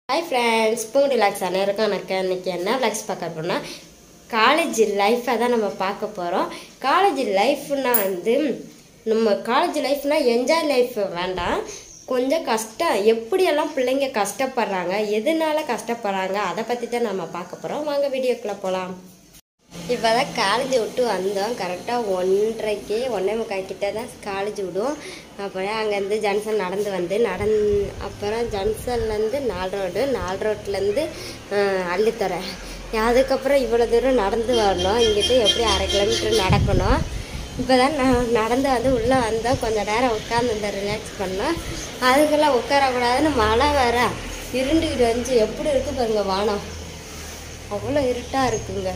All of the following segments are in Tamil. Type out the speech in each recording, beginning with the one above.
ஹாய் ஃப்ரெண்ட்ஸ் பூண்டு ரிலாக்ஸ் அனைவருக்கும் வணக்கம் இன்னைக்கு என்ன ரிலாக்ஸ் பார்க்க போறோம்னா காலேஜ் லைஃப்பை தான் நம்ம பார்க்க போகிறோம் காலேஜ் லைஃப்னா வந்து நம்ம காலேஜ் லைஃப்னா என்ஜாய் லைஃப் வேண்டாம் கொஞ்சம் கஷ்டம் எப்படியெல்லாம் பிள்ளைங்க கஷ்டப்படுறாங்க எதனால கஷ்டப்படுறாங்க அதை பற்றி தான் நம்ம பார்க்க போகிறோம் வாங்க வீடியோக்குள்ளே போகலாம் இப்போ தான் காலேஜ் விட்டு வந்தோம் கரெக்டாக ஒன்றரைக்கு ஒன்றே முக்கால் கிட்ட தான் காலேஜ் விடுவோம் அப்புறம் அங்கேருந்து ஜங்ஷன் நடந்து வந்து நடந் அப்புறம் ஜங்ஷன்லேருந்து நாலு ரோடு நாலு ரோட்லேருந்து அள்ளித்தரை அதுக்கப்புறம் இவ்வளோ தூரம் நடந்து வரணும் இங்கிட்டு எப்படி அரை கிலோமீட்டர் நடக்கணும் இப்போ தான் நான் நடந்து வந்து உள்ளே வந்தோம் கொஞ்சம் நேரம் உட்காந்து இந்த ரிலாக்ஸ் பண்ணோம் அதுக்கெல்லாம் உட்காரக்கூடாதுன்னு மழை வேற இருண்டுக்கிட்டு வந்துச்சு எப்படி இருக்கு பாருங்க வானம் அவ்வளோ இருட்டாக இருக்குங்க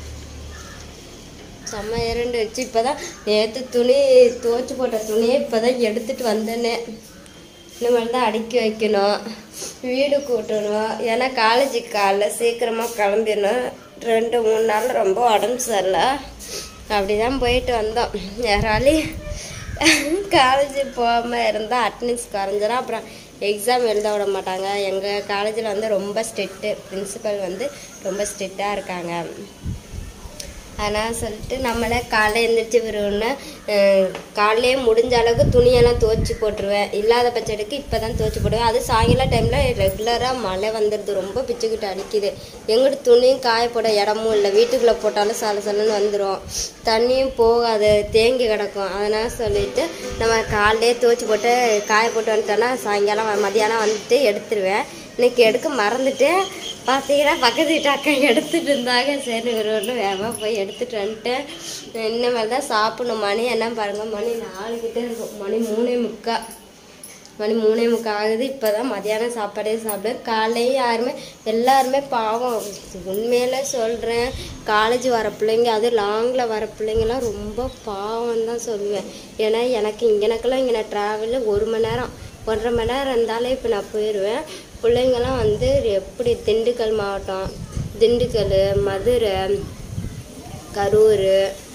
செம்ம இரண்டு வச்சு இப்போதான் நேற்று துணி துவைச்சு போட்ட துணியை இப்போதான் எடுத்துட்டு வந்தேனே இனிமேல் தான் அடுக்கி வைக்கணும் வீடு கூட்டணும் ஏன்னா காலேஜுக்கு காலைல சீக்கிரமாக கிளம்பிடணும் ரெண்டு மூணு நாள் ரொம்ப உடம்பு சரியில்லை அப்படி தான் போயிட்டு வந்தோம் யாராலே காலேஜ் போகாமல் இருந்தால் அட்டண்டன்ஸ் குறைஞ்சிடும் அப்புறம் எக்ஸாம் எழுத விட மாட்டாங்க எங்கள் காலேஜில் வந்து ரொம்ப ஸ்ட்ரிக்ட்டு பிரின்சிபல் வந்து ரொம்ப ஸ்ட்ரிக்டாக இருக்காங்க அதனால் சொல்லிட்டு நம்மளே காலைல எழுந்திரிச்சு வருவோன்னு காலையிலே முடிஞ்ச அளவுக்கு துணியெல்லாம் துவைச்சி போட்டுருவேன் இல்லாத பட்சத்துக்கு இப்போ தான் துவைச்சி போடுவேன் அது சாயங்காலம் டைமில் ரெகுலராக மழை வந்துடுது ரொம்ப பிச்சுக்கிட்டு அடிக்குது எங்கிட்ட துணியும் காய போட இடமும் இல்லை வீட்டுக்குள்ளே போட்டாலும் சல சலன்னு வந்துடும் தண்ணியும் போகாது தேங்கி கிடக்கும் அதனால் சொல்லிட்டு நம்ம காலையிலே துவைச்சி போட்டு காய போட்டு வந்துட்டோன்னா சாயங்காலம் மதியானம் வந்துட்டு எடுத்துருவேன் இன்னைக்கு எடுக்க மறந்துட்டு பார்த்தீங்கன்னா பக்கத்து வீட்டு அக்கா எடுத்துட்டு இருந்தாங்க சரி ஒரு ஒன்று வேகமாக போய் எடுத்துட்டு வந்துட்டேன் இனிமேல் தான் சாப்பிடணும் மணி என்ன பாருங்க மணி நாலு கிட்ட இருக்கும் மணி மூணே முக்கா மணி மூணே முக்கா ஆகுது இப்போ தான் மதியானம் சாப்பாடே சாப்பிடு காலையும் யாருமே எல்லாருமே பாவம் உண்மையில சொல்கிறேன் காலேஜ் வர பிள்ளைங்க அது லாங்கில் வர பிள்ளைங்கலாம் ரொம்ப பாவம் தான் சொல்லுவேன் ஏன்னா எனக்கு இங்கனக்கெல்லாம் இங்கே ட்ராவலு ஒரு மணி நேரம் ஒன்றரை மணி நேரம் இருந்தாலே இப்போ நான் போயிடுவேன் பிள்ளைங்கள்லாம் வந்து எப்படி திண்டுக்கல் மாவட்டம் திண்டுக்கல் மதுரை கரூர்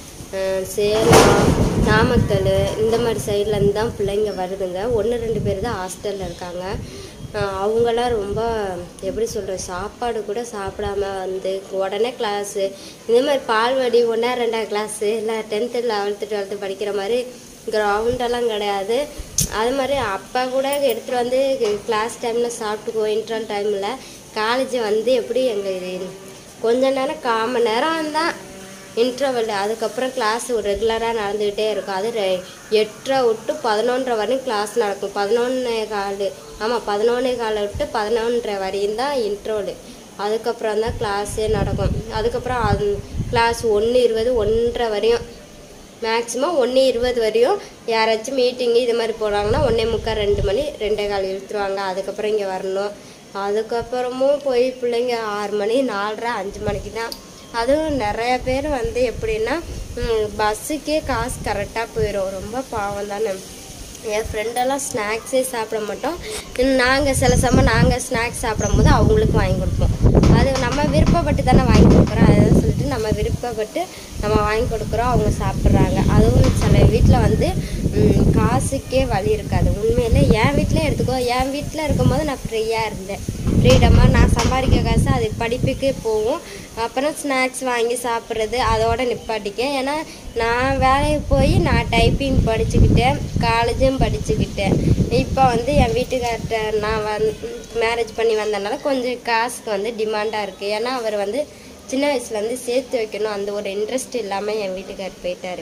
சேலம் நாமக்கல் இந்த மாதிரி சைட்லேருந்து தான் பிள்ளைங்க வருதுங்க ஒன்று ரெண்டு பேர் தான் ஹாஸ்டலில் இருக்காங்க அவங்களாம் ரொம்ப எப்படி சொல்கிறது சாப்பாடு கூட சாப்பிடாம வந்து உடனே கிளாஸு இந்த மாதிரி பால்வாடி ஒன்றா ரெண்டாவது கிளாஸு இல்லை டென்த்து லெவல்த்து டுவெல்த்து படிக்கிற மாதிரி கிரவுண்டெல்லாம் கிடையாது அது மாதிரி அப்பா கூட எடுத்துகிட்டு வந்து கிளாஸ் டைமில் சாப்பிட்டுக்குவோம் இன்ட்ரல் டைமில் காலேஜ் வந்து எப்படி எங்கள் இது கொஞ்ச நேரம் கால் மணி நேரம் தான் இன்டர்வல் அதுக்கப்புறம் கிளாஸ் ரெகுலராக நடந்துக்கிட்டே இருக்கும் அது ரெ- எட்டரை விட்டு பதினொன்றரை வரையும் கிளாஸ் நடக்கும் பதினொன்னே கால் ஆமாம் பதினொன்னே காலை விட்டு பதினொன்றரை வரையும் தான் இன்டர்வல் அதுக்கப்புறம் தான் கிளாஸே நடக்கும் அதுக்கப்புறம் அது கிளாஸ் ஒன்று இருபது ஒன்றரை வரையும் மேக்ஸிமம் ஒன்று இருபது வரையும் யாராச்சும் மீட்டிங்கு இது மாதிரி போனாங்கன்னா ஒன்றே முக்கால் ரெண்டு மணி ரெண்டே கால் இழுத்துருவாங்க அதுக்கப்புறம் இங்கே வரணும் அதுக்கப்புறமும் போய் பிள்ளைங்க ஆறு மணி நாலரை அஞ்சு மணிக்கு தான் அதுவும் நிறைய பேர் வந்து எப்படின்னா பஸ்ஸுக்கே காசு கரெக்டாக போயிடும் ரொம்ப பாவம் தானே என் ஃப்ரெண்டெல்லாம் ஸ்நாக்ஸே சாப்பிட மாட்டோம் நாங்கள் சில சமயம் நாங்கள் ஸ்நாக்ஸ் சாப்பிடும்போது அவங்களுக்கு வாங்கி கொடுப்போம் அது நம்ம விருப்பப்பட்டு தானே வாங்கி கொடுக்குறோம் அதை சொல்லிட்டு நம்ம விருப்பப்பட்டு நம்ம வாங்கி கொடுக்குறோம் அவங்க சாப்பிட்றாங்க அதுவும் சில வீட்டில் வந்து ம், காசுக்கே வழி இருக்காது உண்மையிலே என் வீட்டிலே எடுத்துக்கோ என் வீட்டில் இருக்கும்போது நான் ஃப்ரீயாக இருந்தேன் ஃப்ரீடமாக நான் சம்பாதிக்க காசு அது படிப்புக்கு போகும் அப்புறம் ஸ்நாக்ஸ் வாங்கி சாப்பிட்றது அதோட நிப்பாட்டிக்கேன் ஏன்னா நான் வேலைக்கு போய் நான் டைப்பிங் படிச்சுக்கிட்டேன் காலேஜும் படிச்சுக்கிட்டேன் இப்போ வந்து என் வீட்டுக்கார்ட்ட நான் வந் மேரேஜ் பண்ணி வந்தனால கொஞ்சம் காசுக்கு வந்து டிமாண்டாக இருக்குது ஏன்னா அவர் வந்து சின்ன வயசுலேருந்து சேர்த்து வைக்கணும் அந்த ஒரு இன்ட்ரெஸ்ட் இல்லாமல் என் வீட்டுக்கார் போயிட்டாரு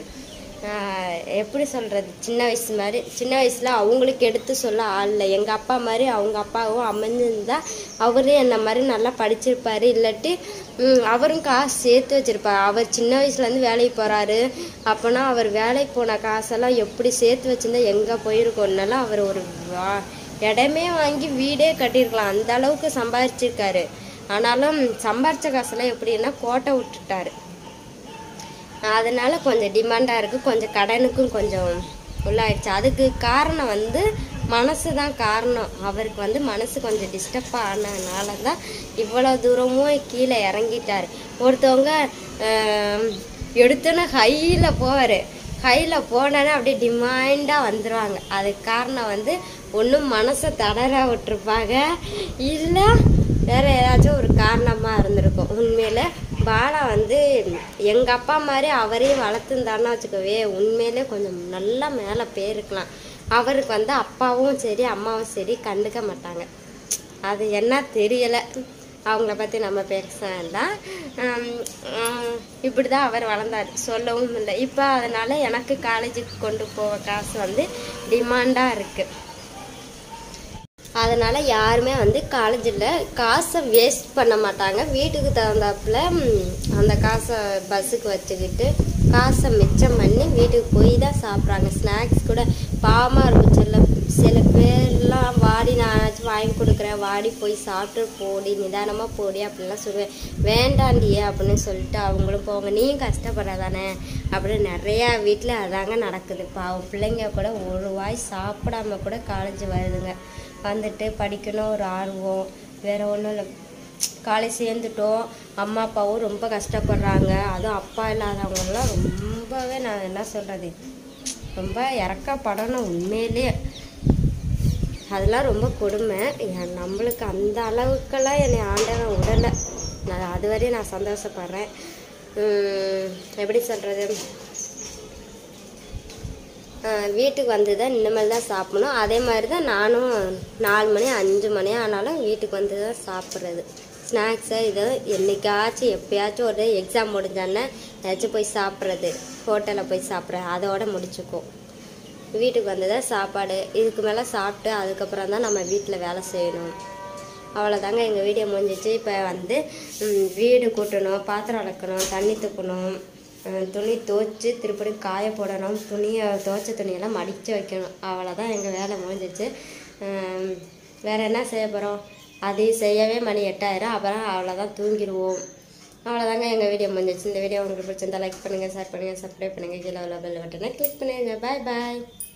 ஆஹ் எப்படி சொல்கிறது சின்ன வயசு மாதிரி சின்ன வயசில் அவங்களுக்கு எடுத்து சொல்ல ஆள் இல்லை எங்கள் அப்பா மாதிரி அவங்க அப்பாவும் அமைஞ்சிருந்தா அவரே என்ன மாதிரி நல்லா படிச்சிருப்பாரு இல்லாட்டி ம், அவரும் காசு சேர்த்து வச்சிருப்பாரு அவர் சின்ன வயசுலேருந்து வேலைக்கு போகிறாரு அப்போனா அவர் வேலைக்கு போன காசெல்லாம் எப்படி சேர்த்து வச்சிருந்தா எங்கே போயிருக்கோம்னாலும் அவர் ஒரு வா- இடமே வாங்கி வீடே கட்டியிருக்கலாம் அந்த அளவுக்கு சம்பாதிச்சிருக்காரு ஆனாலும் சம்பாரிச்ச காசெல்லாம் எப்படின்னா கோட்டை விட்டுட்டாரு அதனால கொஞ்சம் டிமாண்டாக இருக்குது கொஞ்சம் கடனுக்கும் கொஞ்சம் உள்ளாயிடுச்சு அதுக்கு காரணம் வந்து மனசு தான் காரணம் அவருக்கு வந்து மனசு கொஞ்சம் டிஸ்டர்ப் ஆனதுனால தான் இவ்வளோ தூரமும் கீழே இறங்கிட்டார் ஒருத்தவங்க ஆம், எடுத்தோன்னே ஹையில் போவார் ஹையில் போனோன்னே அப்படியே டிமாண்டாக வந்துடுவாங்க அதுக்கு காரணம் வந்து ஒன்றும் மனசை தளர விட்டுருப்பாங்க இல்லை வேற ஏதாச்சும் ஒரு காரணமாக இருந்திருக்கும் உண்மையில பாலா வந்து எங்கள் அப்பா மாதிரி அவரையும் வளர்த்துருந்தாருன்னா வச்சுக்கோவே உண்மையிலே கொஞ்சம் நல்லா மேலே போயிருக்கலாம் அவருக்கு வந்து அப்பாவும் சரி அம்மாவும் சரி கண்டுக்க மாட்டாங்க அது என்ன தெரியலை அவங்கள பற்றி நம்ம பேச வேண்டாம் இப்படி தான் அவர் வளர்ந்தார் சொல்லவும் இல்லை இப்போ அதனால் எனக்கு காலேஜுக்கு கொண்டு போக காசு வந்து டிமாண்டாக இருக்குது அதனால் யாருமே வந்து காலேஜில் காசை வேஸ்ட் பண்ண மாட்டாங்க வீட்டுக்கு தகுந்தாப்புல ம், அந்த காசை பஸ்ஸுக்கு வச்சுக்கிட்டு காசை மிச்சம் பண்ணி வீட்டுக்கு போய் தான் சாப்பிட்றாங்க ஸ்நாக்ஸ் கூட பாவமாக இருக்கும் சில சில பேர்லாம் வாடி நானாச்சும் வாங்கி கொடுக்குறேன் வாடி போய் சாப்பிட்டு போடி நிதானமாக போடி அப்படிலாம் சொல்லுவேன் வேண்டாண்டியே அப்படின்னு சொல்லிட்டு அவங்களும் போங்க நீயும் கஷ்டப்படாதானே அப்படின்னு நிறையா வீட்டில் அதாங்க நடக்குது பாவம் பிள்ளைங்க கூட ஒரு வாய் சாப்பிடாம கூட காலேஜ் வருதுங்க வந்துட்டு படிக்கணும் ஒரு ஆர்வம் வேற ஒன்றும் இல்லை காலேஜ் சேர்ந்துட்டோம் அம்மா அப்பாவும் ரொம்ப கஷ்டப்படுறாங்க அதுவும் அப்பா இல்லாதவங்கலாம் ரொம்பவே நான் என்ன சொல்கிறது ரொம்ப இறக்கப்படணும் உண்மையிலேயே அதெல்லாம் ரொம்ப கொடுமை என் நம்மளுக்கு அந்த அளவுக்கெல்லாம் என்னை ஆண்டவன் விடலை நான் அது வரையும் நான் சந்தோஷப்படுறேன் உம், எப்படி சொல்கிறது வீட்டுக்கு வந்து தான் இனிமேல் தான் சாப்பிடணும் அதே மாதிரி தான் நானும் நாலு மணி அஞ்சு மணி ஆனாலும் வீட்டுக்கு வந்து தான் சாப்பிட்றது ஸ்நாக்ஸு இதை என்னைக்காச்சும் எப்பயாச்சும் ஒரு எக்ஸாம் முடிஞ்சானே ஏதாச்சும் போய் சாப்பிட்றது ஹோட்டலில் போய் சாப்பிட்றது அதோட முடிச்சுக்கும் வீட்டுக்கு வந்து தான் சாப்பாடு இதுக்கு மேலே சாப்பிட்டு அதுக்கப்புறம் தான் நம்ம வீட்டில் வேலை செய்யணும் அவ்வளோதாங்க எங்கள் வீடியோ முடிஞ்சிச்சு இப்போ வந்து ம், வீடு கூட்டணும் பாத்திரம் விளக்கணும் தண்ணி தூக்கணும் ம், துணி துவைச்சி திருப்பி காய போடணும் துணியை துவைச்ச துணியெல்லாம் மடித்து வைக்கணும் அவ்வளோதான் எங்கள் வேலை முடிஞ்சிச்சு ம், வேற என்ன செய்ய போகிறோம் அதையும் செய்யவே மணி எட்டாயிரம் அப்புறம் அவ்வளோதான் தூங்கிடுவோம் அவ்வளோதாங்க எங்கள் வீடியோ முடிஞ்சிச்சு இந்த வீடியோ உங்களுக்கு பிடிச்சிருந்தா லைக் பண்ணுங்கள் ஷேர் பண்ணுங்கள் சப்ஸ்கிரைப் பண்ணுங்கள் கீழே உள்ள பெல் பட்டனை கிளிக் பண்ணுங்கள் பாய் பாய்